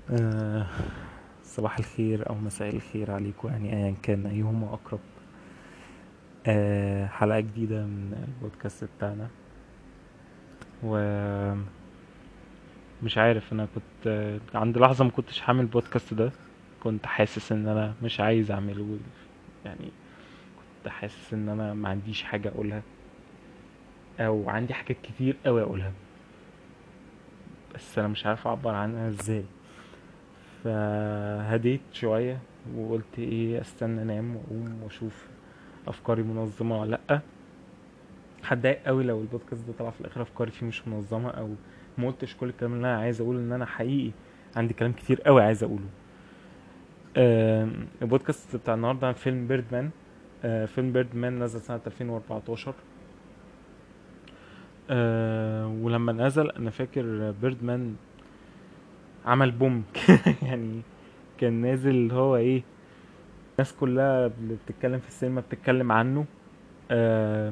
آه، صباح الخير او مساء الخير عليكم يعني ايا كان ايهما اقرب آه، حلقة جديدة من البودكاست بتاعنا و مش عارف انا كنت آه، عند لحظة ما كنتش حامل البودكاست ده كنت حاسس ان انا مش عايز اعمله يعني كنت حاسس ان انا ما عنديش حاجة اقولها او عندي حاجات كتير قوي اقولها بس انا مش عارف اعبر عنها ازاي فهديت شوية وقلت ايه استنى انام واقوم واشوف افكاري منظمة ولا لأ هتضايق قوي لو البودكاست ده طلع في الاخر افكاري فيه مش منظمة او ما قلتش كل الكلام اللي انا عايز اقوله ان انا حقيقي عندي كلام كتير قوي عايز اقوله آم، البودكاست بتاع النهارده عن فيلم بيردمان آه، فيلم بيردمان نزل سنة 2014 آه، ولما نزل انا فاكر بيردمان عمل بوم يعني كان نازل اللي هو ايه الناس كلها اللي بتتكلم في السينما بتتكلم عنه آه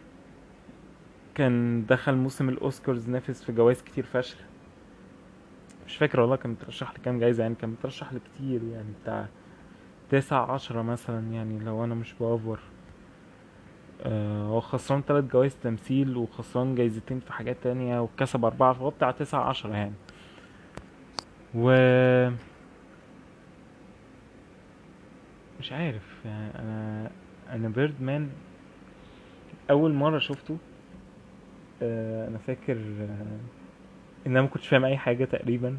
كان دخل موسم الاوسكارز نافس في جوائز كتير فشخ مش فاكر والله كان مترشح لكام جايزة يعني كان مترشح لكتير يعني بتاع تسعة عشرة مثلا يعني لو انا مش بأوفر آه هو خسران تلات جوايز تمثيل وخسران جايزتين في حاجات تانية وكسب أربعة فهو بتاع تسعة عشرة يعني و مش عارف يعني انا انا بيرد مان اول مره شفته آه، انا فاكر آه، ان انا ما كنتش فاهم اي حاجه تقريبا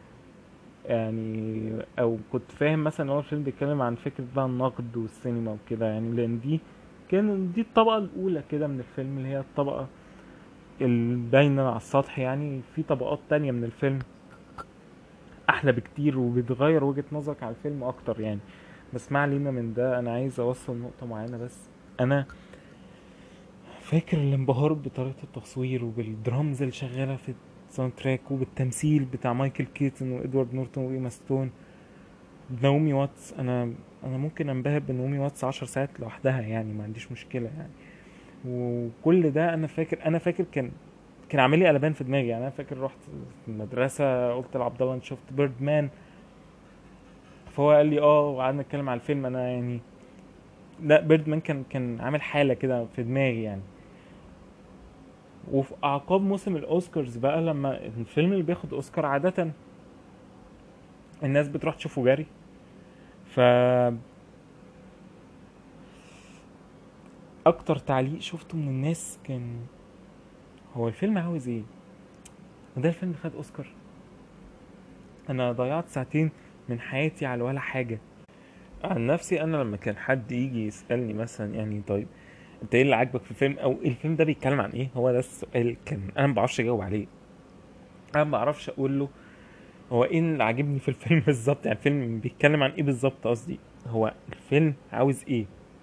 يعني او كنت فاهم مثلا ان هو الفيلم بيتكلم عن فكره بقى النقد والسينما وكده يعني لان دي كان دي الطبقه الاولى كده من الفيلم اللي هي الطبقه الباينه على السطح يعني في طبقات تانية من الفيلم احلى بكتير وبتغير وجهة نظرك على الفيلم اكتر يعني بس ما علينا من ده انا عايز اوصل نقطة معينة بس انا فاكر الانبهار بطريقة التصوير وبالدرامز اللي شغالة في الساوند تراك وبالتمثيل بتاع مايكل كيتون وادوارد نورتون وايما ستون ناومي واتس انا انا ممكن انبهر بناومي واتس عشر ساعات لوحدها يعني ما عنديش مشكلة يعني وكل ده انا فاكر انا فاكر كان كان عامل لي قلبان في دماغي يعني انا فاكر رحت المدرسة قلت لعبد الله انت شفت بيرد مان فهو قال لي اه وقعدنا نتكلم على الفيلم انا يعني لا بيرد مان كان كان عامل حالة كده في دماغي يعني وفي اعقاب موسم الاوسكارز بقى لما الفيلم اللي بياخد اوسكار عادة الناس بتروح تشوفه جري ف اكتر تعليق شفته من الناس كان هو الفيلم عاوز ايه وده الفيلم اللي خد اوسكار انا ضيعت ساعتين من حياتي على ولا حاجه عن نفسي انا لما كان حد يجي يسالني مثلا يعني طيب انت ايه اللي عاجبك في الفيلم او الفيلم ده بيتكلم عن ايه هو ده السؤال كان انا ما بعرفش اجاوب عليه انا ما بعرفش اقول له هو ايه اللي عاجبني في الفيلم بالظبط يعني الفيلم بيتكلم عن ايه بالظبط قصدي هو الفيلم عاوز ايه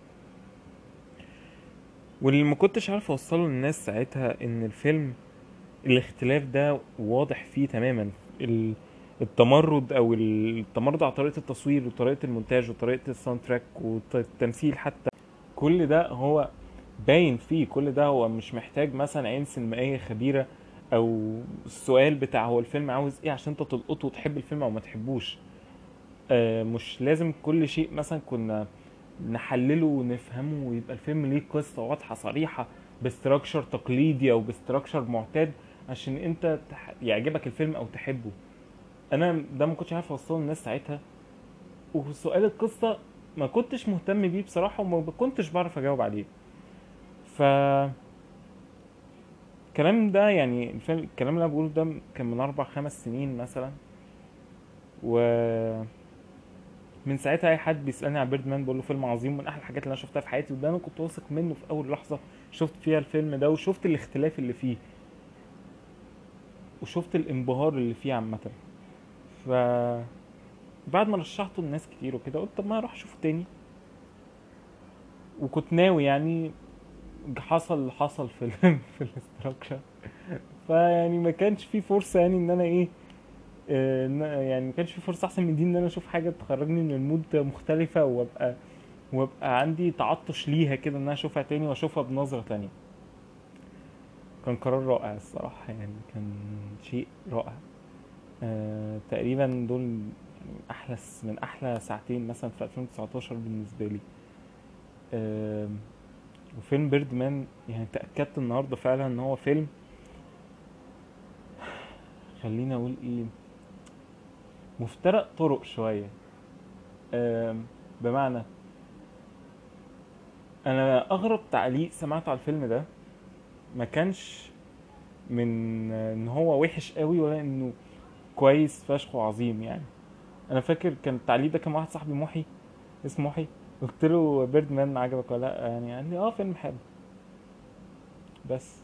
واللي ما كنتش عارف اوصله للناس ساعتها ان الفيلم الاختلاف ده واضح فيه تماما ال- التمرد او التمرد على طريقه التصوير وطريقه المونتاج وطريقه الساوند تراك والتمثيل حتى كل ده هو باين فيه كل ده هو مش محتاج مثلا عين سينمائيه خبيره او السؤال بتاع هو الفيلم عاوز ايه عشان انت تلقطه وتحب الفيلم او ما تحبوش آه، مش لازم كل شيء مثلا كنا نحلله ونفهمه ويبقى الفيلم ليه قصة واضحة صريحة باستراكشر تقليدي او باستراكشر معتاد عشان انت تح... يعجبك الفيلم او تحبه انا ده ما كنتش عارف اوصله للناس ساعتها وسؤال القصة ما كنتش مهتم بيه بصراحة وما كنتش بعرف اجاوب عليه ف الكلام ده يعني الفيلم الكلام اللي انا بقوله ده كان من اربع خمس سنين مثلا و من ساعتها اي حد بيسالني على بيرد مان بقول له فيلم عظيم من احلى الحاجات اللي انا شفتها في حياتي وده انا كنت واثق منه في اول لحظه شفت فيها الفيلم ده وشفت الاختلاف اللي فيه وشفت الانبهار اللي فيه عامه ف بعد ما رشحته لناس كتير وكده قلت طب ما اروح اشوفه تاني وكنت ناوي يعني حصل اللي حصل في ال في الاستراكشر فيعني ما كانش في فرصه يعني ان انا ايه آه، إن- يعني ما كانش في فرصه احسن من دي ان انا اشوف حاجه تخرجني من المود مختلفه وابقى وابقى عندي تعطش ليها كده ان انا اشوفها تاني واشوفها بنظره تانية كان قرار رائع الصراحه يعني كان شيء رائع آه تقريبا دول يعني احلى س- من احلى ساعتين مثلا في 2019 بالنسبه لي آه وفيلم بيردمان يعني تاكدت النهارده فعلا ان هو فيلم خليني اقول ايه مفترق طرق شويه آه بمعنى انا اغرب تعليق سمعته على الفيلم ده ما كانش من ان هو وحش قوي ولا انه كويس فشخ وعظيم يعني انا فاكر كان التعليق ده كان واحد صاحبي محي اسمه محي قلت له بيرد مان عجبك ولا لا يعني قال لي اه فيلم حلو بس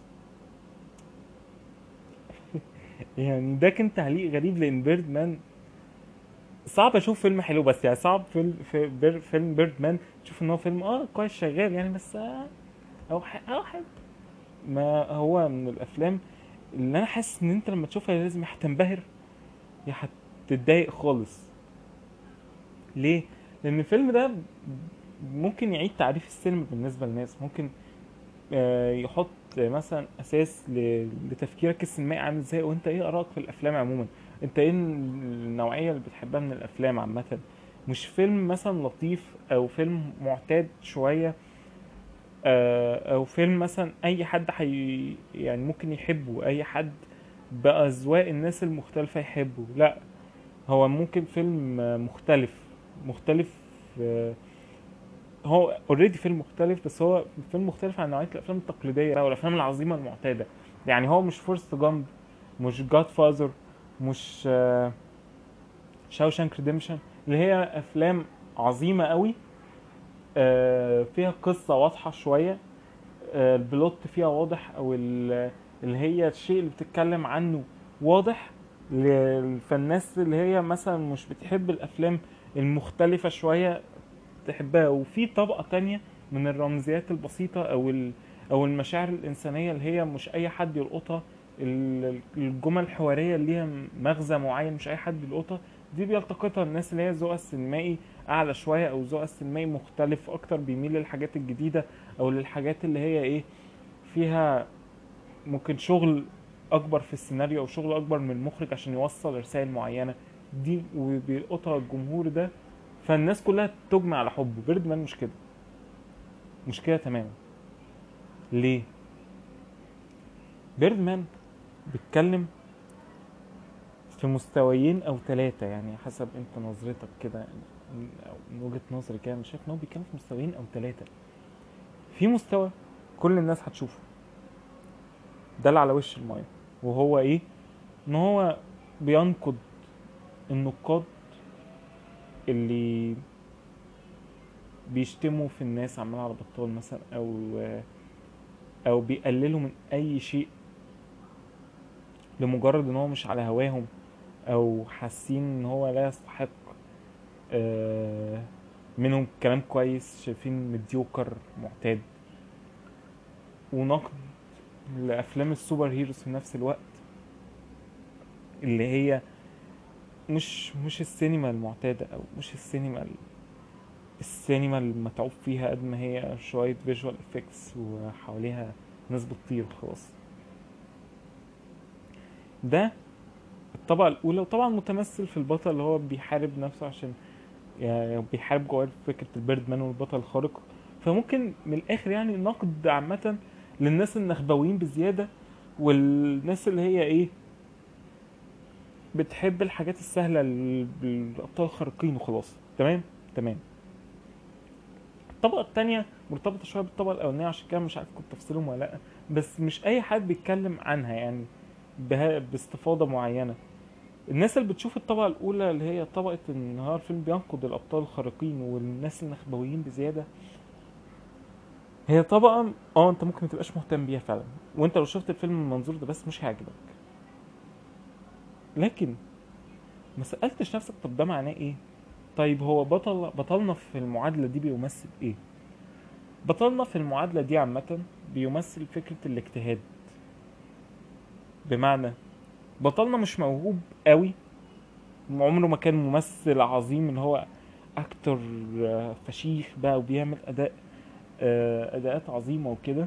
يعني ده كان تعليق غريب لان بيرد مان صعب اشوف فيلم حلو بس يعني صعب فيلم في بير فيلم بيرد مان تشوف ان هو فيلم اه كويس شغال يعني بس آه او ح- او حلو ما هو من الافلام اللي انا حاسس ان انت لما تشوفها لازم يا هتنبهر يا هتتضايق خالص ليه لان الفيلم ده ممكن يعيد تعريف السينما بالنسبه للناس ممكن آه، يحط مثلا اساس ل- لتفكيرك السينمائي عامل ازاي وانت ايه ارائك في الافلام عموما انت ايه النوعيه اللي بتحبها من الافلام عامه مش فيلم مثلا لطيف او فيلم معتاد شويه آه، او فيلم مثلا اي حد حي يعني ممكن يحبه اي حد باذواق الناس المختلفه يحبه لا هو ممكن فيلم آه، مختلف مختلف آه، هو اوريدي فيلم مختلف بس هو فيلم مختلف عن نوعيه الافلام التقليديه او الافلام العظيمه المعتاده يعني هو مش فورست جامب مش جاد فازر مش شاوشانك ريديمشن اللي هي افلام عظيمه قوي آه، فيها قصه واضحه شويه آه، البلوت فيها واضح او ال- اللي هي الشيء اللي بتتكلم عنه واضح ل- فالناس اللي هي مثلا مش بتحب الافلام المختلفه شويه تحبها وفي طبقه تانية من الرمزيات البسيطه او ال- او المشاعر الانسانيه اللي هي مش اي حد يلقطها ال- الجمل الحواريه اللي ليها مغزى معين مش اي حد يلقطها دي بيلتقطها الناس اللي هي ذوقها السينمائي اعلى شويه او ذوقها السينمائي مختلف اكتر بيميل للحاجات الجديده او للحاجات اللي هي ايه فيها ممكن شغل اكبر في السيناريو او شغل اكبر من المخرج عشان يوصل رسائل معينه دي وبيلقطها الجمهور ده فالناس كلها تجمع على حبه بيردمان مش كده مش كده تماما ليه بيردمان بيتكلم في مستويين او ثلاثة يعني حسب انت نظرتك كده يعني أو من وجهة نظري كده انا شايف ان هو بيتكلم في مستويين او ثلاثة في مستوى كل الناس هتشوفه ده اللي على وش المايه وهو ايه ان هو بينقد النقاد اللي بيشتموا في الناس عمال على بطال مثلا او او بيقللوا من اي شيء لمجرد ان هو مش على هواهم او حاسين ان هو لا يستحق آه، منهم كلام كويس شايفين مديوكر معتاد ونقد لافلام السوبر هيروز في نفس الوقت اللي هي مش مش السينما المعتاده او مش السينما ال- السينما المتعوب فيها قد ما هي شويه فيجوال افكتس وحواليها ناس بتطير خلاص ده الطبقة الأولى وطبعا متمثل في البطل اللي هو بيحارب نفسه عشان يعني بيحارب جواه فكرة البيرد مان والبطل الخارق فممكن من الآخر يعني نقد عامة للناس النخبويين بزيادة والناس اللي هي إيه بتحب الحاجات السهلة ال- الأبطال الخارقين وخلاص تمام تمام الطبقة التانية مرتبطة شوية بالطبقة الأولانية عشان كده مش عارف كنت تفصلهم ولا لأ بس مش أي حد بيتكلم عنها يعني بها باستفاضة معينة الناس اللي بتشوف الطبقة الأولى اللي هي طبقة إن هو الفيلم بينقد الأبطال الخارقين والناس النخبويين بزيادة هي طبقة اه انت ممكن متبقاش مهتم بيها فعلا وانت لو شفت الفيلم من المنظور ده بس مش هيعجبك لكن ما سألتش نفسك طب ده معناه ايه طيب هو بطل بطلنا في المعادلة دي بيمثل ايه بطلنا في المعادلة دي عامة بيمثل فكرة الاجتهاد بمعنى بطلنا مش موهوب قوي عمره ما كان ممثل عظيم ان هو اكتر آه، فشيخ بقى وبيعمل اداء آه، اداءات عظيمه وكده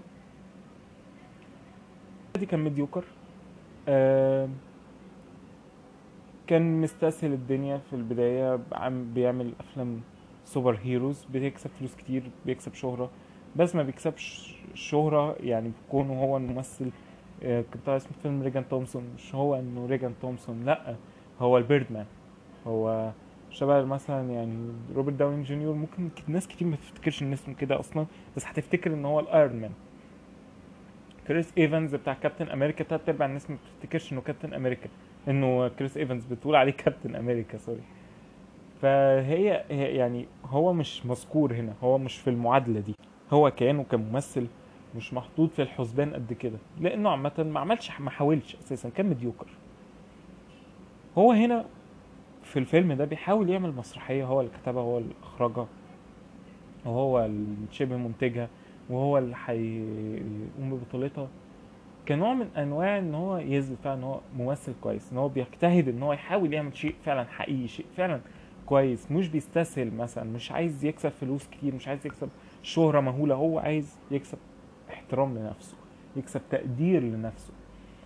دي كان مديوكر آه، كان مستسهل الدنيا في البداية عم بيعمل أفلام سوبر هيروز بيكسب فلوس كتير بيكسب شهرة بس ما بيكسبش شهرة يعني كونه هو الممثل آه، كان بتاع اسمه فيلم ريجان تومسون مش هو انه ريجان تومسون لا هو البيردمان هو شبه مثلا يعني روبرت داوني جونيور ممكن ك- ناس كتير ما تفتكرش ان اسمه كده اصلا بس هتفتكر ان هو الايرون مان كريس ايفنز بتاع كابتن امريكا تلات ارباع الناس ما بتفتكرش انه كابتن امريكا انه كريس ايفنز بتقول عليه كابتن امريكا سوري فهي هي- يعني هو مش مذكور هنا هو مش في المعادله دي هو كيانه كممثل مش محطوط في الحسبان قد كده لانه عامه ما عملش ما حاولش اساسا كان مديوكر هو هنا في الفيلم ده بيحاول يعمل مسرحيه هو اللي كتبها هو اللي اخرجها وهو اللي شبه منتجها وهو اللي هيقوم ببطولتها كنوع من انواع ان هو يثبت فعلا ان هو ممثل كويس ان هو بيجتهد ان هو يحاول يعمل شيء فعلا حقيقي شيء فعلا كويس مش بيستسهل مثلا مش عايز يكسب فلوس كتير مش عايز يكسب شهرة مهولة هو عايز يكسب احترام لنفسه يكسب تقدير لنفسه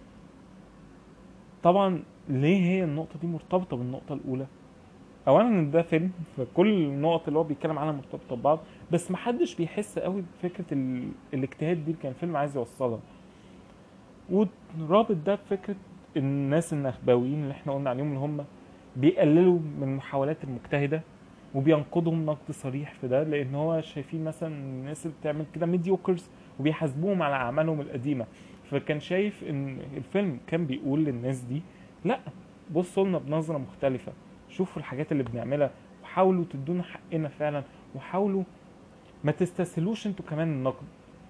طبعا ليه هي النقطة دي مرتبطة بالنقطة الأولى أولا إن ده فيلم فكل النقط اللي هو بيتكلم عنها مرتبطة ببعض بس محدش بيحس قوي بفكرة ال... الاجتهاد دي اللي كان الفيلم عايز يوصلها ورابط ده بفكرة الناس النخبويين اللي احنا قلنا عليهم اللي هم بيقللوا من المحاولات المجتهدة وبينقضهم نقد صريح في ده لان هو شايفين مثلا الناس اللي بتعمل كده ميديوكرز وبيحاسبوهم على اعمالهم القديمه فكان شايف ان الفيلم كان بيقول للناس دي لا بصوا لنا بنظره مختلفه شوفوا الحاجات اللي بنعملها وحاولوا تدونا حقنا فعلا وحاولوا ما تستسهلوش انتوا كمان النقد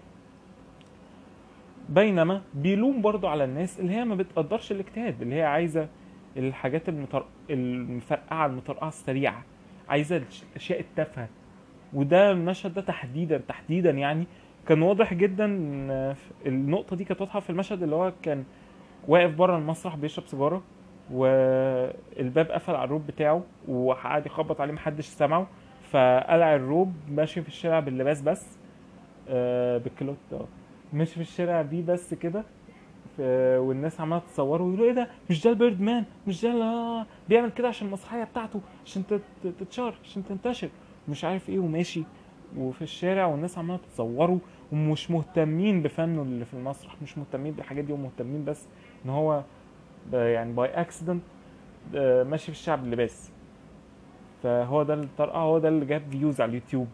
بينما بيلوم برضو على الناس اللي هي ما بتقدرش الاجتهاد اللي هي عايزه الحاجات المطر... المفرقعه المطرقعه السريعه عايزه الش- الاشياء التافهه وده المشهد ده تحديدا تحديدا يعني كان واضح جدا إن النقطه دي كانت واضحه في المشهد اللي هو كان واقف بره المسرح بيشرب سيجاره والباب قفل على الروب بتاعه وقعد يخبط عليه محدش سمعه فقلع الروب ماشي في الشارع باللباس بس آه بالكلوت اه ماشي في الشارع بيه بس كده ف- والناس عماله تصوره ويقولوا ايه ده مش ده البيرد مان مش ده لا بيعمل كده عشان المسرحيه بتاعته عشان تت- تتشهر عشان تنتشر مش عارف ايه وماشي وفي الشارع والناس عماله تصوره ومش مهتمين بفنه اللي في المسرح مش مهتمين بالحاجات دي ومهتمين بس ان هو ب- يعني باي اكسيدنت ماشي في الشعب اللباس فهو ده الطرقعه هو ده اللي جاب فيوز على اليوتيوب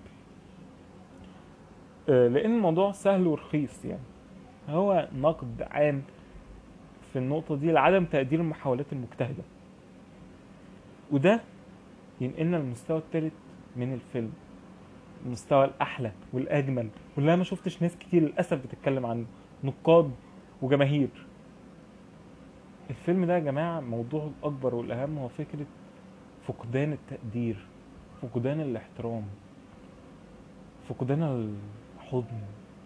آه، لان الموضوع سهل ورخيص يعني هو نقد عام في النقطة دي لعدم تقدير المحاولات المجتهدة وده ينقلنا للمستوى الثالث من الفيلم المستوى الأحلى والأجمل واللي أنا ما شفتش ناس كتير للأسف بتتكلم عنه نقاد وجماهير الفيلم ده يا جماعة موضوعه الأكبر والأهم هو فكرة فقدان التقدير فقدان الاحترام فقدان الحضن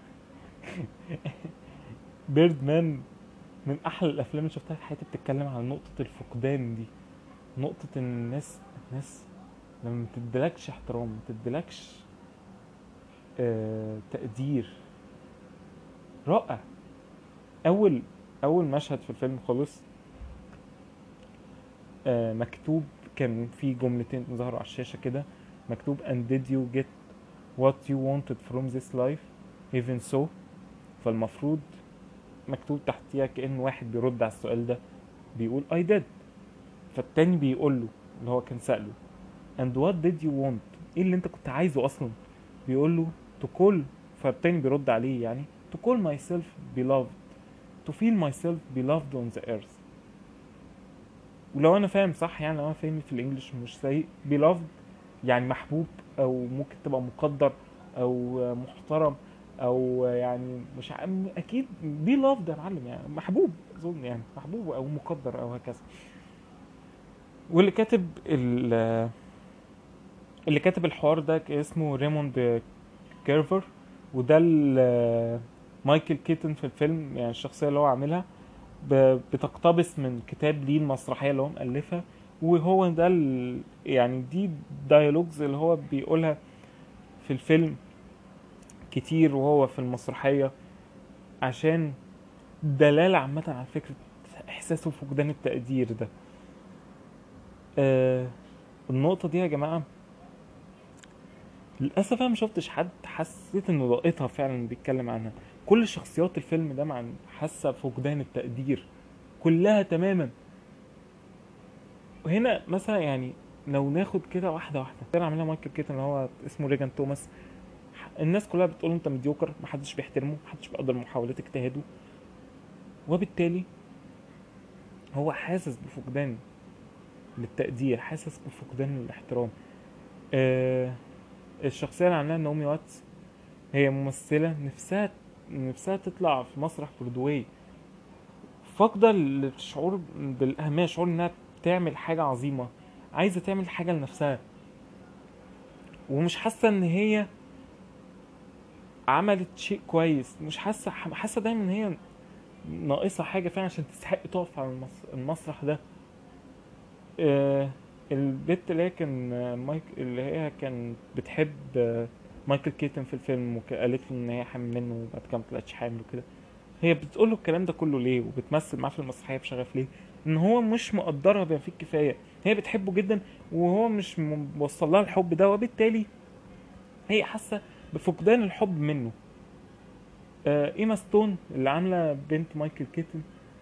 بيرد مان من احلى الافلام اللي شفتها في حياتي بتتكلم عن نقطة الفقدان دي نقطة ان الناس الناس لما ما تديلكش احترام ما تديلكش آه تقدير رائع اول اول مشهد في الفيلم خالص آه مكتوب كان في جملتين ظهروا على الشاشة كده مكتوب and did you get what you wanted from this life even so فالمفروض مكتوب تحتيها كأن واحد بيرد على السؤال ده بيقول I did فالتاني بيقول له اللي هو كان سأله and what did you want ايه اللي انت كنت عايزه اصلا بيقول له to call فالتاني بيرد عليه يعني to call myself beloved to feel myself beloved on the earth ولو انا فاهم صح يعني لو انا فاهمي في الانجليش مش سيء beloved يعني محبوب او ممكن تبقى مقدر او محترم او يعني مش ع... اكيد بي لاف يا معلم يعني محبوب اظن يعني محبوب او مقدر او هكذا واللي كاتب ال اللي كاتب الحوار ده اسمه ريموند كيرفر وده ال- مايكل كيتن في الفيلم يعني الشخصيه اللي هو عاملها ب- بتقتبس من كتاب ليه المسرحيه اللي هو مؤلفها وهو ده ال... يعني دي دايلوجز اللي هو بيقولها في الفيلم كتير وهو في المسرحية عشان دلالة عامة على فكرة إحساسه بفقدان التقدير ده آه النقطة دي يا جماعة للأسف أنا مشوفتش حد حسيت إنه لقيتها فعلا بيتكلم عنها كل شخصيات الفيلم ده مع حاسة فقدان التقدير كلها تماما وهنا مثلا يعني لو ناخد كده واحدة واحدة كان عاملها مايكل كيتن اللي هو اسمه ريجان توماس الناس كلها بتقول انت مديوكر محدش بيحترمه محدش بيقدر محاولات اجتهاده وبالتالي هو حاسس بفقدان للتقدير حاسس بفقدان الاحترام آه الشخصية اللي عاملاها نومي واتس هي ممثلة نفسها نفسها تطلع في مسرح برودواي فاقدة الشعور بالأهمية شعور إنها بتعمل حاجة عظيمة عايزة تعمل حاجة لنفسها ومش حاسة إن هي عملت شيء كويس مش حاسة حاسة دايما إن هي ناقصة حاجة فعلا عشان تستحق تقف على المس- المسرح ده آه، البت اللي هي كان آه، مايك اللي هي كان بتحب آه، مايكل كيتن في الفيلم وقالت له ان هي حامل منه وبعد كده ما طلعتش حامل وكده هي بتقول له الكلام ده كله ليه وبتمثل معاه في المسرحيه بشغف ليه ان هو مش مقدرها بما فيه الكفايه هي بتحبه جدا وهو مش موصل لها الحب ده وبالتالي هي حاسه بفقدان الحب منه آه ايما ستون اللي عامله بنت مايكل كيتن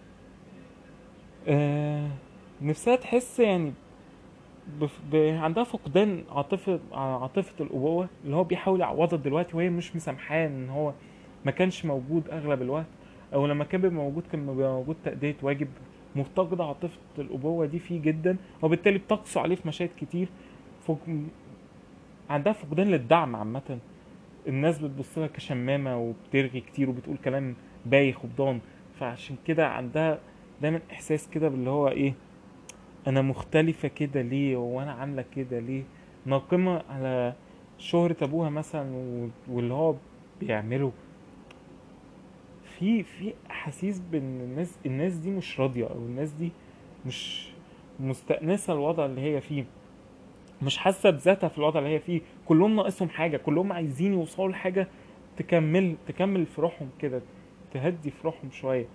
آه نفسها تحس يعني بف... ب... عندها فقدان عاطفة عاطفة الأبوة اللي هو بيحاول يعوضها دلوقتي وهي مش مسامحاه إن هو ما كانش موجود أغلب الوقت أو لما كان بيبقى موجود كان بيبقى موجود تأدية واجب مفتقدة عاطفة الأبوة دي فيه جدا وبالتالي بتقسو عليه في مشاهد كتير فوق... عندها فقدان للدعم عامة الناس بتبص لها كشمامة وبترغي كتير وبتقول كلام بايخ وبضان فعشان كده عندها دايما إحساس كده باللي هو إيه انا مختلفة كده ليه وانا عاملة كده ليه ناقمة على شهرة ابوها مثلا و- واللي هو بيعمله في في احاسيس بان الناس الناس دي مش راضية او الناس دي مش مستأنسة الوضع اللي هي فيه مش حاسة بذاتها في الوضع اللي هي فيه كلهم ناقصهم حاجة كلهم عايزين يوصلوا لحاجة تكمل تكمل في روحهم كده تهدي في روحهم شوية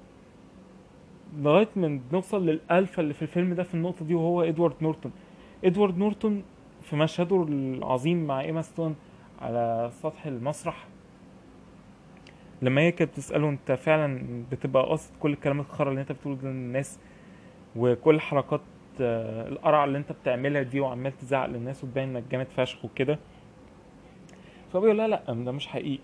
لغايه ما نوصل للالفا اللي في الفيلم ده في النقطه دي وهو ادوارد نورتون ادوارد نورتون في مشهده العظيم مع ايما ستون على سطح المسرح لما هي كانت بتساله انت فعلا بتبقى قاصد كل الكلام الخرا اللي انت بتقوله ده للناس وكل حركات آه، القرع اللي انت بتعملها دي وعمال تزعق للناس وتبين انك جامد فشخ وكده فبيقول لها لا ده مش حقيقي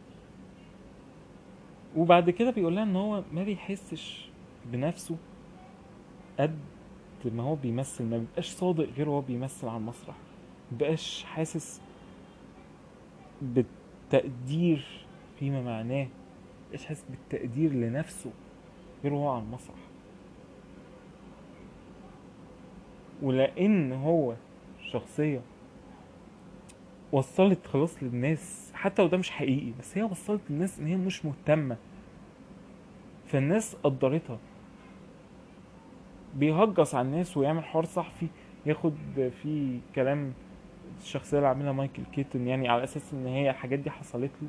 وبعد كده بيقول لها ان هو ما بيحسش بنفسه قد ما هو بيمثل ما بيبقاش صادق غير وهو بيمثل على المسرح ما بيبقاش حاسس بالتقدير فيما معناه ما بيبقاش حاسس بالتقدير لنفسه غير وهو على المسرح ولان هو شخصيه وصلت خلاص للناس حتى لو ده مش حقيقي بس هي وصلت للناس ان هي مش مهتمه فالناس قدرتها بيهجص على الناس ويعمل حوار صحفي ياخد فيه كلام الشخصية اللي عاملها مايكل كيتون يعني على أساس إن هي الحاجات دي حصلت له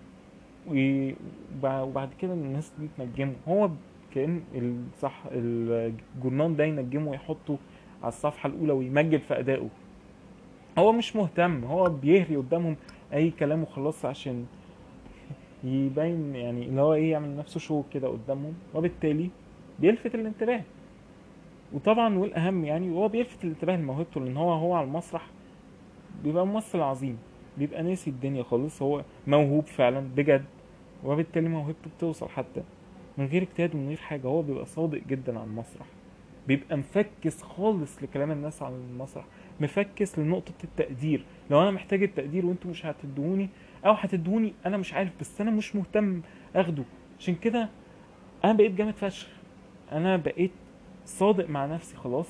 وبع- وبعد كده الناس دي تنجمه هو كأن الصح الجورنال ده ينجمه ويحطه على الصفحة الأولى ويمجد في أدائه هو مش مهتم هو بيهري قدامهم أي كلام وخلاص عشان يبين يعني اللي هو ايه يعمل نفسه شو كده قدامهم وبالتالي بيلفت الانتباه وطبعا والاهم يعني هو بيلفت الانتباه لموهبته لان هو هو على المسرح بيبقى ممثل عظيم بيبقى ناسي الدنيا خالص هو موهوب فعلا بجد وبالتالي موهبته بتوصل حتى من غير اجتهاد ومن غير حاجه هو بيبقى صادق جدا على المسرح بيبقى مفكس خالص لكلام الناس على المسرح مفكس لنقطة التقدير لو انا محتاج التقدير وانتوا مش هتدوني او هتدوني انا مش عارف بس انا مش مهتم اخده عشان كده انا بقيت جامد فشخ انا بقيت صادق مع نفسي خلاص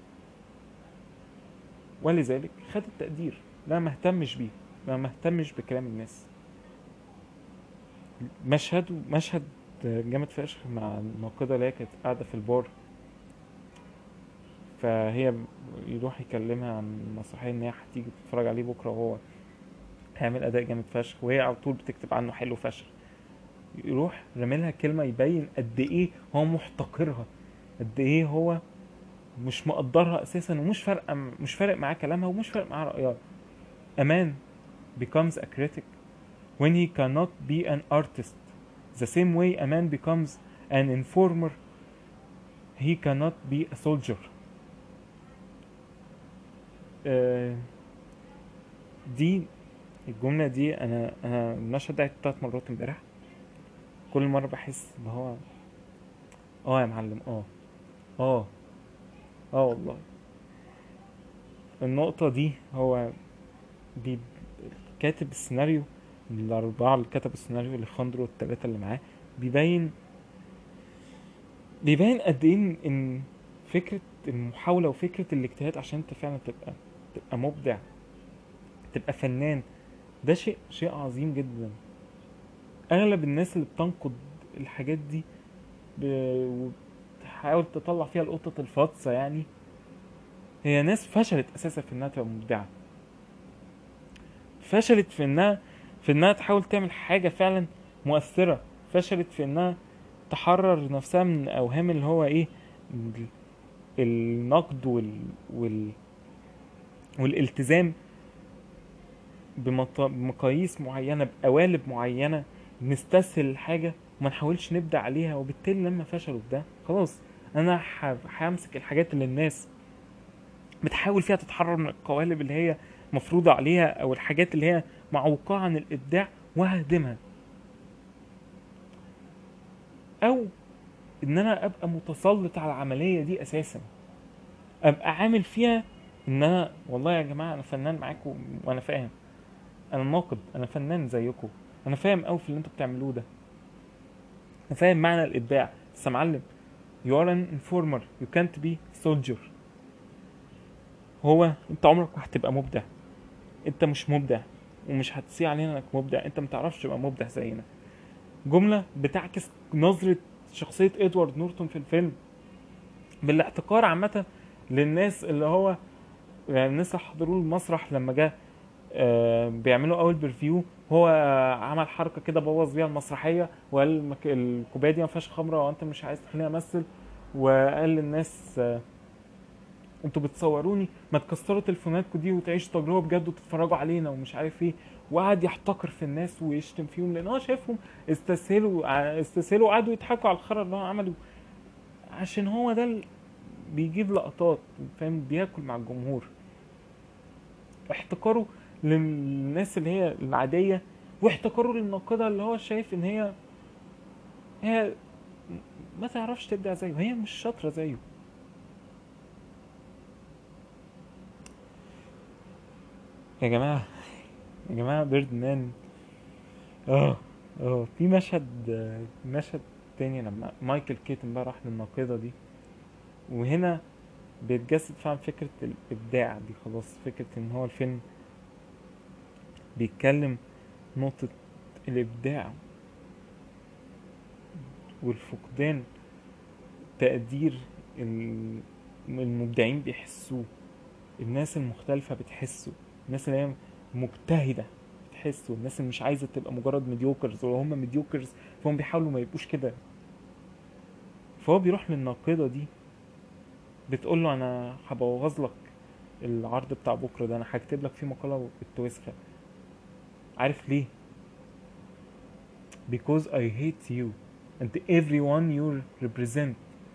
ولذلك خد التقدير لا ما اهتمش بيه لا ما اهتمش بكلام الناس مشهد مشهد جامد فشخ مع الناقدة اللي هي كانت قاعدة في البار فهي يروح يكلمها عن المسرحية ان هي هتيجي تتفرج عليه بكرة وهو هيعمل اداء جامد فشخ وهي على طول بتكتب عنه حلو فشخ يروح راملها كلمة يبين قد ايه هو محتقرها قد ايه هو مش مقدرها اساسا ومش فارقه مش فارق معاه كلامها ومش فارق معاه رايها a man becomes a critic when he cannot be an artist the same way a man becomes an informer he cannot be a soldier آه، دي الجملة دي أنا أنا المشهد ده عدته تلات مرات امبارح كل مرة بحس إن هو اه يا معلم اه اه اه والله النقطة دي هو بي كاتب السيناريو الأربعة اللي كتب السيناريو الخندرو والتلاتة اللي معاه بيبين بيبين قد إيه إن- إن فكرة المحاولة وفكرة الاجتهاد عشان أنت فعلا تبقى تبقى مبدع تبقى فنان ده شيء شيء عظيم جدا اغلب الناس اللي بتنقد الحاجات دي ب- وتحاول تطلع فيها القطط الفاطسه يعني هي ناس فشلت اساسا في انها تبقى مبدعه فشلت في انها في انها تحاول تعمل حاجه فعلا مؤثره فشلت في انها تحرر نفسها من اوهام اللي هو ايه ال- النقد وال, وال والالتزام بمط- بمقاييس معينه بقوالب معينه نستسهل الحاجه وما نحاولش نبدع عليها وبالتالي لما فشلوا في ده خلاص انا ح- همسك الحاجات اللي الناس بتحاول فيها تتحرر من القوالب اللي هي مفروضة عليها او الحاجات اللي هي معوقة عن الابداع وههدمها او ان انا ابقى متسلط على العملية دي اساسا ابقى عامل فيها ان انا والله يا جماعة انا فنان معاكم وانا فاهم انا ناقد انا فنان زيكم انا فاهم قوي في اللي انتوا بتعملوه ده انا فاهم معنى الابداع بس يا معلم you are an informer you can't be soldier هو انت عمرك ما هتبقى مبدع انت مش مبدع ومش هتسيء علينا انك مبدع انت متعرفش تبقى مبدع زينا جملة بتعكس نظرة شخصية ادوارد نورتون في الفيلم بالاحتقار عامة للناس اللي هو يعني الناس اللي حضروا المسرح لما جه آه، بيعملوا اول برفيو هو عمل حركه كده بوظ بيها المسرحيه وقال المك- الكوبايه دي ما فيهاش خمره وانت مش عايز تخليني امثل وقال للناس آه، انتوا بتصوروني ما تكسروا تليفوناتكم دي وتعيشوا تجربه بجد وتتفرجوا علينا ومش عارف ايه وقعد يحتقر في الناس ويشتم فيهم لان هو شايفهم استسهلوا ع- استسهلوا وقعدوا يضحكوا على الخرا اللي هو عمله عشان هو ده ال- بيجيب لقطات فاهم بياكل مع الجمهور احتقاره للناس اللي هي العادية واحتقاره للناقدة اللي هو شايف ان هي هي ما تعرفش تبدع زيه هي مش شاطرة زيه يا جماعة يا جماعة بيرد مان اه اه في مشهد آه، مشهد تاني لما مايكل كيتن بقى راح للناقدة دي وهنا بيتجسد فعلا فكرة الإبداع دي خلاص فكرة إن هو الفيلم بيتكلم نقطة الإبداع والفقدان تقدير ال- المبدعين بيحسوه الناس المختلفة بتحسه الناس اللي هي مجتهدة بتحسه الناس اللي مش عايزة تبقى مجرد ميديوكرز ولو هم ميديوكرز فهم بيحاولوا ما يبقوش كده فهو بيروح للناقدة دي بتقول له انا هبوظ لك العرض بتاع بكره ده انا هكتب لك فيه مقاله بالتوسخه عارف ليه because I hate you and everyone you represent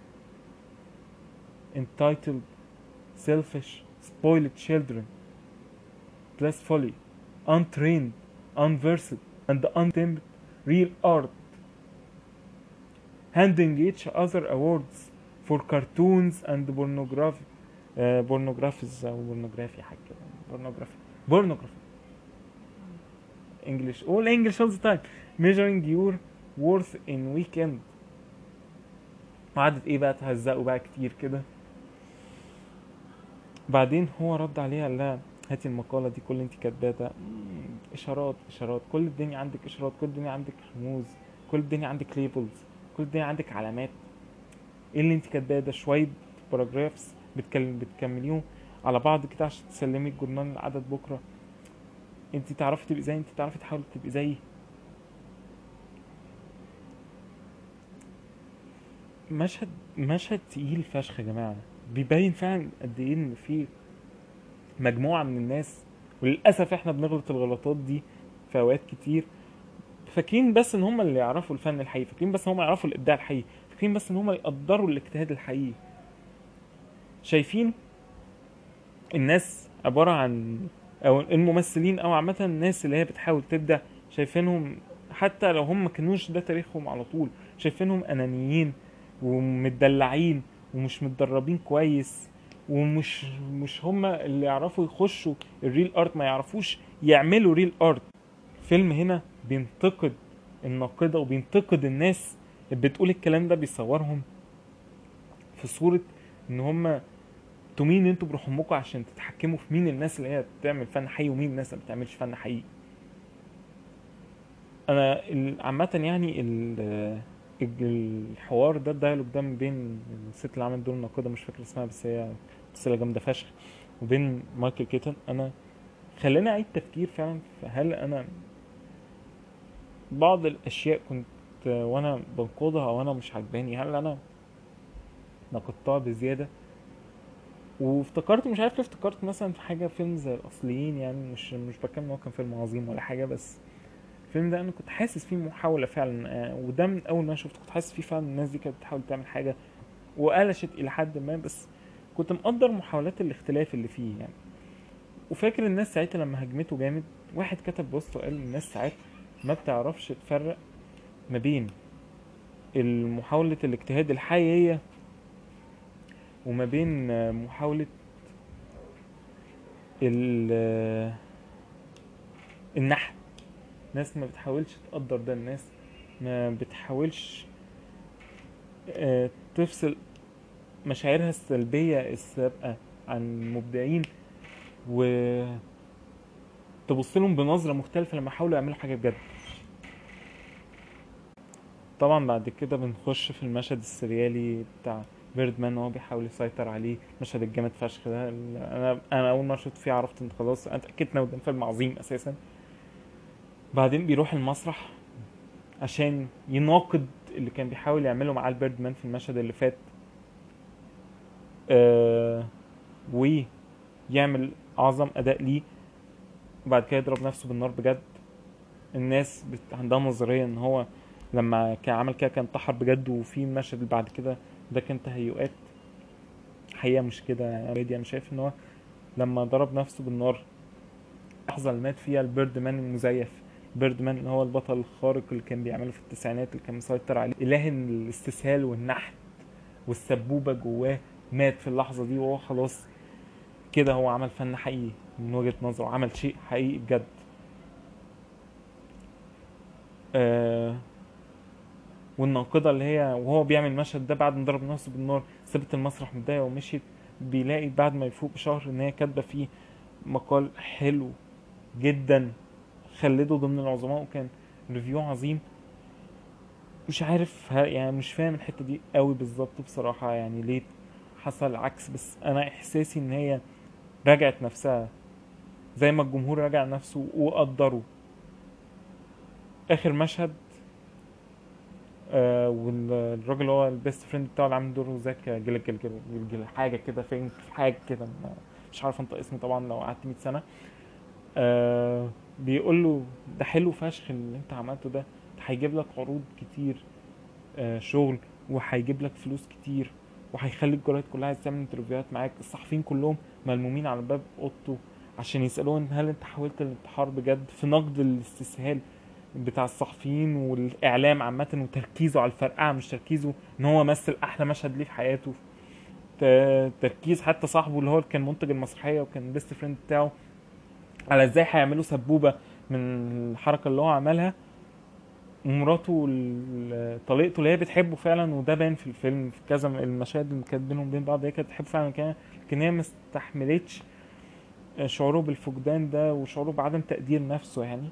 entitled selfish spoiled children blissfully untrained unversed and untamed real art handing each other awards for cartoons and pornography uh, pornographies او pornography حاجه كده pornography pornography English all English all the time measuring your worth in weekend وقعدت ايه بقى تهزقوا بقى كتير كده بعدين هو رد عليها قال لها هاتي المقالة دي كل اللي انت كاتباه ده مم، اشارات اشارات كل الدنيا عندك اشارات كل الدنيا عندك رموز كل الدنيا عندك ليبلز كل الدنيا عندك علامات ايه اللي انت كاتباه ده شويه باراجرافز بتكلم بتكمليهم على بعض كده عشان تسلمي الجورنال العدد بكره انت تعرفي تبقي زي انت تعرفي تحاولي تبقي زيي مشهد مشهد تقيل فشخ يا جماعه بيبين فعلا قد ايه ان في مجموعه من الناس وللاسف احنا بنغلط الغلطات دي في اوقات كتير فاكرين بس ان هم اللي يعرفوا الفن الحقيقي فاكرين بس ان هم يعرفوا الابداع الحقيقي فاكرين بس ان هم يقدروا الاجتهاد الحقيقي شايفين الناس عباره عن او الممثلين او عامه الناس اللي هي بتحاول تبدع شايفينهم حتى لو هم ما كانوش ده تاريخهم على طول شايفينهم انانيين ومتدلعين ومش متدربين كويس ومش مش هم اللي يعرفوا يخشوا الريل ارت ما يعرفوش يعملوا ريل ارت فيلم هنا بينتقد الناقده وبينتقد الناس اللي بتقول الكلام ده بيصورهم في صوره ان هم انتوا مين انتوا بروح امكم عشان تتحكموا في مين الناس اللي هي بتعمل فن حقيقي ومين الناس اللي ما بتعملش فن حقيقي انا ال- عامه يعني ال- الحوار ده الدايلوج ده ما بين الست اللي عملت دور الناقده مش فاكر اسمها بس هي ممثله جامده فشخ وبين مايكل كيتن انا خلاني اعيد تفكير فعلا في هل انا بعض الاشياء كنت وانا بنقضها وانا مش عجباني هل انا نقدتها بزياده وافتكرت مش عارف ليه افتكرت مثلا في حاجه فيلم زي الاصليين يعني مش مش بتكلم ان هو كان فيلم عظيم ولا حاجه بس الفيلم ده انا كنت حاسس فيه محاوله فعلا آه، وده من اول ما شفته كنت حاسس فيه فعلا الناس دي كانت بتحاول تعمل حاجه وقلشت الى حد ما بس كنت مقدر محاولات الاختلاف اللي فيه يعني وفاكر الناس ساعتها لما هجمته جامد واحد كتب بوست وقال الناس ساعات ما بتعرفش تفرق ما بين محاولة الاجتهاد الحقيقية وما بين آه، محاولة ال آه، النحت ناس ما بتحاولش تقدر ده الناس ما بتحاولش آه، تفصل مشاعرها السلبية السابقة عن مبدعين و تبص لهم بنظرة مختلفة لما يحاولوا يعملوا حاجة بجد طبعا بعد كده بنخش في المشهد السريالي بتاع بيردمان وهو بيحاول يسيطر عليه المشهد الجامد فشخ ده ال- انا انا اول ما شفت فيه عرفت ان خلاص انا اتاكدت ان ده فيلم عظيم اساسا بعدين بيروح المسرح عشان يناقض اللي كان بيحاول يعمله معاه البيردمان في المشهد اللي فات آه ويعمل اعظم اداء ليه وبعد كده يضرب نفسه بالنار بجد الناس بت... عندها نظريه ان هو لما كان عمل كده كان انتحر بجد وفي المشهد اللي بعد كده ده كان تهيؤات حقيقه مش كده يعني انا شايف ان هو لما ضرب نفسه بالنار اللحظه اللي مات فيها البيرد مان المزيف بيرد مان اللي هو البطل الخارق اللي كان بيعمله في التسعينات اللي كان مسيطر عليه اله الاستسهال والنحت والسبوبه جواه مات في اللحظه دي وهو خلاص كده هو عمل فن حقيقي من وجهه نظره عمل شيء حقيقي بجد آه والناقده اللي هي وهو بيعمل المشهد ده بعد ما ضرب نفسه بالنار سابت المسرح متضايقه ومشيت بيلاقي بعد ما يفوق بشهر ان هي كاتبه فيه مقال حلو جدا خلده ضمن العظماء وكان ريفيو عظيم مش عارف ها يعني مش فاهم الحته دي قوي بالظبط بصراحه يعني ليه حصل العكس بس انا احساسي ان هي راجعت نفسها زي ما الجمهور راجع نفسه وقدره اخر مشهد آه والراجل اللي هو البيست فريند بتاعه اللي عامل دوره زاك جل جل جل جل جل حاجه كده فين حاجه كده ما- مش عارف انطق اسمه طبعا لو قعدت 100 سنه آه بيقول له ده حلو فشخ اللي انت عملته ده ده هيجيب لك عروض كتير آه شغل وهيجيب لك فلوس كتير وهيخلي الجرايد كلها عايز تعمل انترفيوهات معاك الصحفيين كلهم ملمومين على باب اوضته عشان يسالوه إن هل انت حاولت الانتحار بجد في نقد الاستسهال بتاع الصحفيين والاعلام عامه وتركيزه على الفرقعه مش تركيزه ان هو مثل احلى مشهد ليه في حياته ت- تركيز حتى صاحبه اللي هو كان منتج المسرحيه وكان بيست فريند بتاعه على ازاي هيعملوا سبوبه من الحركه اللي هو عملها ومراته ال- طليقته اللي هي بتحبه فعلا وده باين في الفيلم في كذا من المشاهد اللي كانت بينهم وبين بعض هي كانت بتحبه فعلا كان لكن هي ما استحملتش شعوره بالفقدان ده وشعوره بعدم تقدير نفسه يعني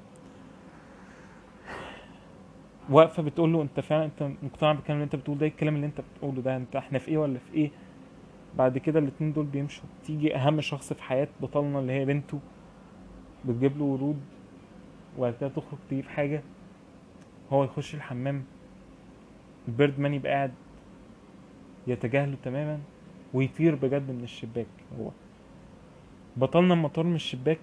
واقفه بتقول له انت فعلا انت مقتنع بالكلام اللي انت بتقوله ده إيه الكلام اللي انت بتقوله ده انت احنا في ايه ولا في ايه بعد كده الاتنين دول بيمشوا تيجي اهم شخص في حياه بطلنا اللي هي بنته بتجيب له ورود وبعد كده تخرج تجيب حاجه هو يخش الحمام البيرد مان يبقى قاعد يتجاهله تماما ويطير بجد من الشباك هو بطلنا لما طار من الشباك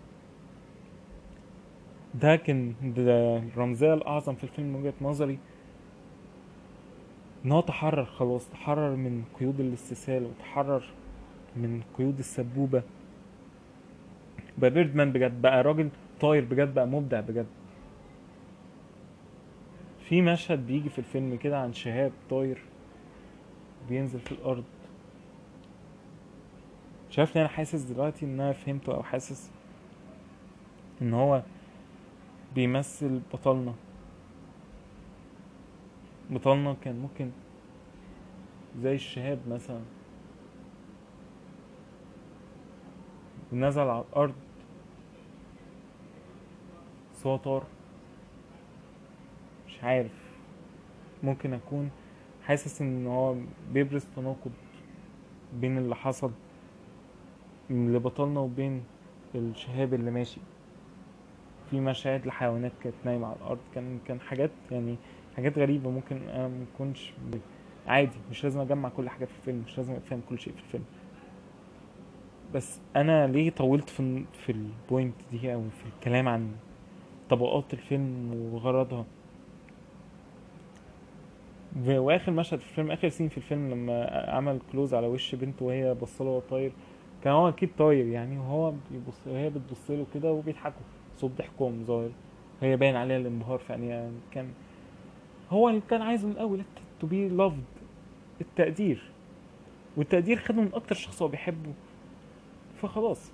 ده كان ده الرمزية الأعظم في الفيلم من وجهة نظري إن هو تحرر خلاص تحرر من قيود الاستسهال وتحرر من قيود السبوبة بقى بيردمان بجد بقى راجل طاير بجد بقى مبدع بجد في مشهد بيجي في الفيلم كده عن شهاب طاير بينزل في الأرض مش عارف ليه أنا حاسس دلوقتي إن أنا فهمته أو حاسس إن هو بيمثل بطلنا بطلنا كان ممكن زي الشهاب مثلا ونزل على الأرض بس هو طار مش عارف ممكن أكون حاسس إن هو بيبرز تناقض بين اللي حصل لبطلنا وبين الشهاب اللي ماشي في مشاهد لحيوانات كانت نايمة على الأرض كان كان حاجات يعني حاجات غريبة ممكن أنا مكنش ب- عادي مش لازم أجمع كل حاجة في الفيلم مش لازم أفهم كل شيء في الفيلم بس أنا ليه طولت في الن- في البوينت دي أو في الكلام عن طبقات الفيلم وغرضها و- واخر مشهد في الفيلم اخر سين في الفيلم لما عمل كلوز على وش بنته وهي بصله وهو طاير كان هو اكيد طاير يعني وهو بيبص وهي بتبص له كده وبيضحكوا صوت ضحكهم ظاهر هي باين عليها الانبهار في عينيها يعني كان هو اللي كان عايزه من الاول تو بي لافد التقدير والتقدير خده من اكتر شخص هو بيحبه فخلاص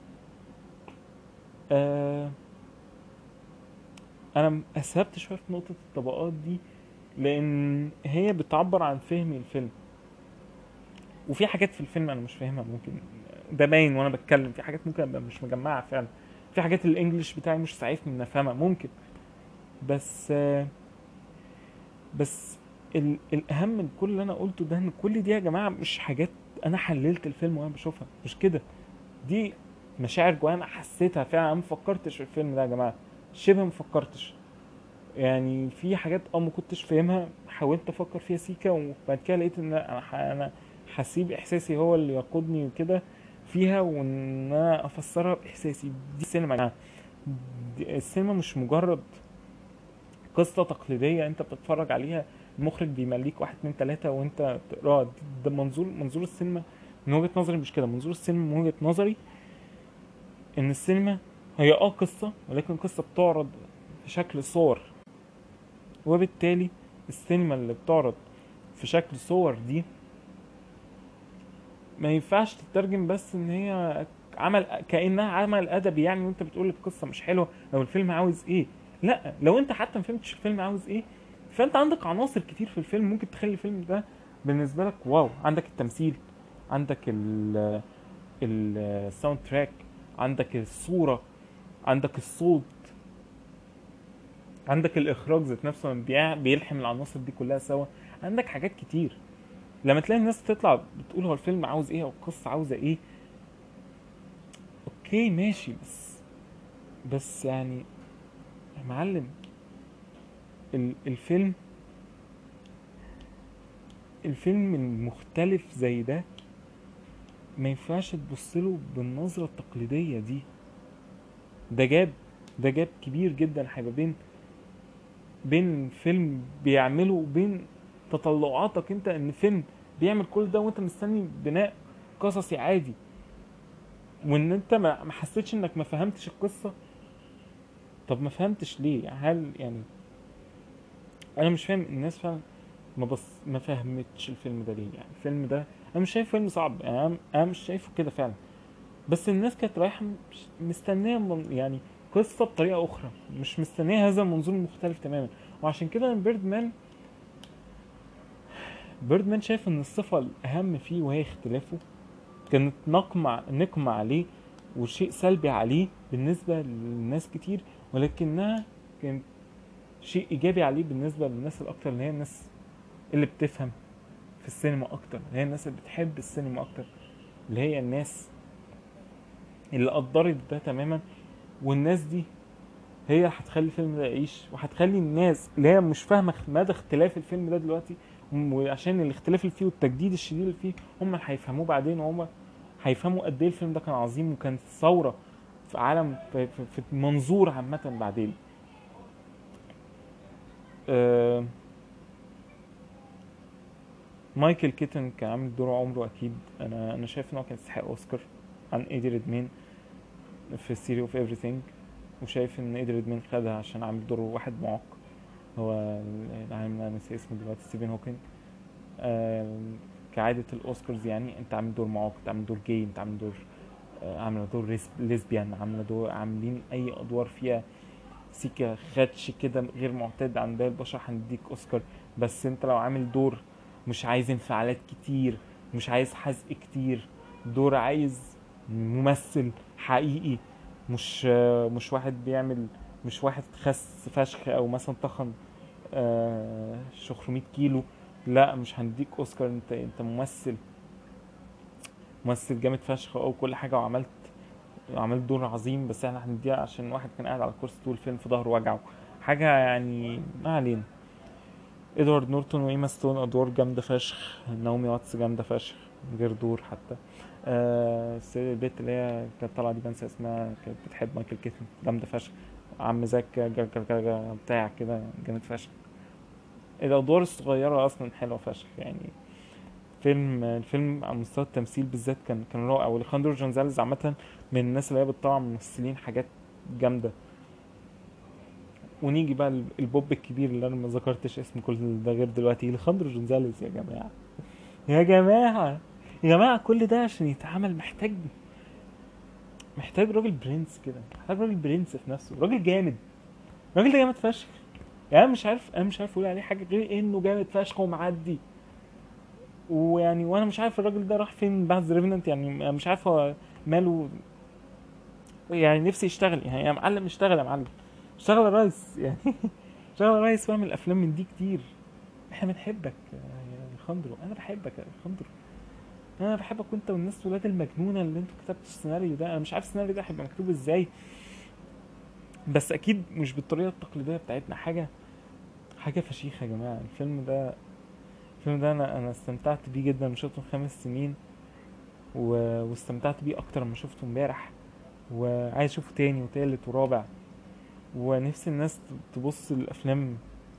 آه انا اسهبت شويه في نقطه الطبقات دي لان هي بتعبر عن فهمي الفيلم وفي حاجات في الفيلم انا مش فاهمها ممكن ده باين وانا بتكلم في حاجات ممكن ابقى مش مجمعها فعلا في حاجات الانجليش بتاعي مش سعيفني ان افهمها ممكن بس آه، بس ال- الاهم من كل اللي انا قلته ده ان كل دي يا جماعه مش حاجات انا حللت الفيلم وانا بشوفها مش كده دي مشاعر جوايا انا حسيتها فعلا انا ما فكرتش في الفيلم ده يا جماعه شبه ما فكرتش يعني في حاجات اه ما كنتش فاهمها حاولت افكر فيها سيكا وبعد كده لقيت ان انا ح- انا هسيب احساسي هو اللي يقودني وكده فيها وان انا افسرها باحساسي دي السينما يا جماعه دي- السينما مش مجرد قصة تقليدية انت بتتفرج عليها المخرج بيمليك واحد اتنين تلاتة وانت بتقراها ده منظور منظور السينما من وجهة نظري مش كده منظور السينما من وجهة نظري ان السينما هي اه قصة ولكن قصة بتعرض في شكل صور وبالتالي السينما اللي بتعرض في شكل صور دي ما ينفعش تترجم بس ان هي عمل كانها عمل ادبي يعني وانت بتقول القصه مش حلوه او الفيلم عاوز ايه لا لو انت حتى ما فهمتش الفيلم عاوز ايه فانت عندك عناصر كتير في الفيلم ممكن تخلي الفيلم ده بالنسبه لك واو عندك التمثيل عندك ال الساوند تراك عندك الصوره عندك الصوت عندك الاخراج ذات نفسه لما بيع- بيلحم العناصر دي كلها سوا عندك حاجات كتير لما تلاقي الناس تطلع بتقول هو الفيلم عاوز ايه او القصه عاوزه ايه اوكي ماشي بس بس يعني يا معلم ال- الفيلم الفيلم المختلف زي ده ما ينفعش تبص له بالنظرة التقليدية دي ده جاب ده جاب كبير جدا هيبقى بين بين فيلم بيعمله وبين تطلعاتك انت ان فيلم بيعمل كل ده وانت مستني بناء قصصي عادي وان انت ما ما حسيتش انك ما فهمتش القصة طب ما فهمتش ليه هل يعني انا مش فاهم الناس فعلا ما بص ما فهمتش الفيلم ده ليه يعني الفيلم ده انا مش شايف فيلم صعب يعني انا أنا مش شايفه كده فعلا بس الناس كانت رايحه مش- مستنيه من- يعني قصه بطريقه اخرى مش مستنيه هذا المنظور المختلف تماما وعشان كده بيرد مان بيرد مان شايف ان الصفه الاهم فيه وهي اختلافه كانت نقمة نقمة عليه وشيء سلبي عليه بالنسبة للناس كتير ولكنها كانت شيء إيجابي عليه بالنسبة للناس الأكتر اللي هي الناس اللي بتفهم في السينما أكتر اللي هي الناس اللي بتحب السينما أكتر اللي هي الناس اللي قدرت ده تماما والناس دي هي اللي هتخلي الفيلم ده يعيش وهتخلي الناس اللي هي مش فاهمة مدى اختلاف الفيلم ده دلوقتي وعشان الاختلاف اللي فيه والتجديد الشديد اللي فيه هم اللي هيفهموه بعدين وهم هيفهموا قد ايه الفيلم ده كان عظيم وكان ثوره في عالم في, في, في منظور عامه بعدين آه مايكل كيتن كان عامل دور عمره اكيد انا انا شايف ان هو كان يستحق اوسكار عن ايدي ريدمين في ثيري اوف ايفريثينج وشايف ان ايدي ريدمين خدها عشان عامل دور واحد معاق هو العالم انا نسي اسمه دلوقتي ستيفن هوكينج آه كعادة الاوسكارز يعني انت عامل دور معاق انت عامل دور جاي انت عامل دور آه عامله دور ريس- ليسبيان عامله دور عاملين اي ادوار فيها سيكا خدش كده غير معتاد عن باقي البشر هنديك اوسكار بس انت لو عامل دور مش عايز انفعالات كتير مش عايز حزق كتير دور عايز ممثل حقيقي مش مش واحد بيعمل مش واحد خس فشخ او مثلا تخن آه، 600 كيلو لا مش هنديك اوسكار انت انت ممثل ممثل جامد فشخ او كل حاجه وعملت عملت دور عظيم بس احنا هنديها عشان واحد كان قاعد على الكرسي طول الفيلم في ظهره وجعه حاجه يعني ما علينا ادوارد نورتون وايما ستون ادوار جامده فشخ ناومي واتس جامده فشخ من غير دور حتى آه الس- البنت اللي هي كانت طالعه دي بنسى اسمها كانت بتحب مايكل كيتن جامده فشخ عم زاك جا- جا- جا- جا- بتاع كده جامد فشخ الادوار الصغيره اصلا حلوه فشخ يعني فيلم الفيلم على مستوى التمثيل بالذات كان كان رائع واليخاندرو جونزاليز عامه من الناس اللي هي بتطلع ممثلين حاجات جامده ونيجي بقى ال- البوب الكبير اللي انا ما ذكرتش اسم كل ده غير دلوقتي اليخاندرو جونزاليز يا جماعه يا جماعه يا جماعه كل ده عشان يتعمل محتاج محتاج راجل برنس كده محتاج راجل برنس في نفسه راجل جامد الراجل ده جامد فشخ يعني أنا مش عارف انا مش عارف اقول عليه حاجه غير انه جامد فشخ ومعدي ويعني وانا مش عارف الراجل ده راح فين بعد ذا ريفننت يعني أنا مش عارف هو ماله يعني نفسي يشتغل يعني يا معلم اشتغل يا معلم اشتغل يا ريس يعني اشتغل يا ريس واعمل افلام من دي كتير احنا بنحبك يا خندرو انا بحبك يا خندرو انا بحبك وانت والناس ولاد المجنونه اللي انتوا كتبتوا السيناريو ده انا مش عارف السيناريو ده هيبقى مكتوب ازاي بس اكيد مش بالطريقه التقليديه بتاعتنا حاجه حاجه فشيخه يا جماعه الفيلم ده الفيلم ده انا انا استمتعت بيه جدا من شفته من خمس سنين و... واستمتعت بيه اكتر ما شفته امبارح وعايز اشوفه تاني وتالت ورابع ونفسي الناس ت- تبص للافلام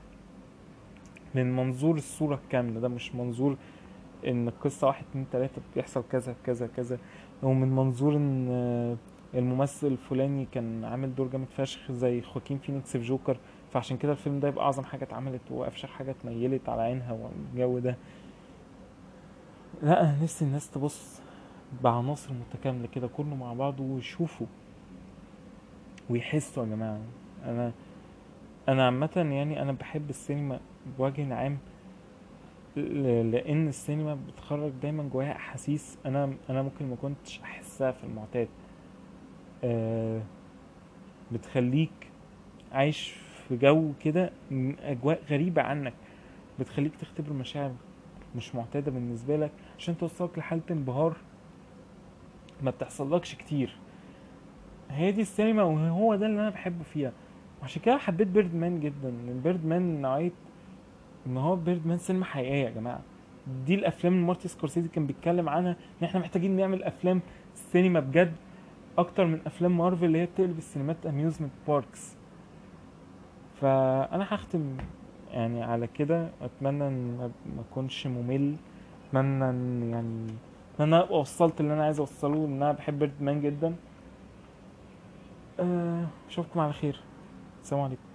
من منظور الصورة الكاملة ده مش منظور ان القصة واحد اتنين تلاتة بيحصل كذا كذا كذا او من منظور ان آه، الممثل الفلاني كان عامل دور جامد فشخ زي خواكين فينيكس في جوكر فعشان كده الفيلم ده يبقى اعظم حاجة اتعملت وافشخ حاجة اتنيلت على عينها والجو ده لا انا نفسي الناس تبص بعناصر متكاملة كده كله مع بعضه ويشوفوا ويحسوا يا جماعة انا انا عامة يعني انا بحب السينما بوجه عام ل- لان السينما بتخرج دايما جواها احاسيس انا انا ممكن ما كنتش احسها في المعتاد آه بتخليك عايش في جو كده م- اجواء غريبة عنك بتخليك تختبر مشاعر مش معتادة بالنسبة لك عشان توصلك لحالة انبهار ما بتحصلكش كتير هي دي السينما وهو ده اللي انا بحبه فيها وعشان كده حبيت بيرد مان جدا ان بيرد مان نوعية ان هو بيرد مان سينما حقيقية يا جماعة دي الافلام اللي مارتي سكورسيزي كان بيتكلم عنها ان احنا محتاجين نعمل افلام سينما بجد اكتر من افلام مارفل اللي هي بتقلب السينمات اميوزمنت باركس فانا هختم يعني على كده اتمنى ان ما ما اكونش ممل اتمنى ان يعني ان انا ابقى وصلت اللي انا عايز اوصله ان انا بحب بيرد مان جدا أه اشوفكم على خير السلام عليكم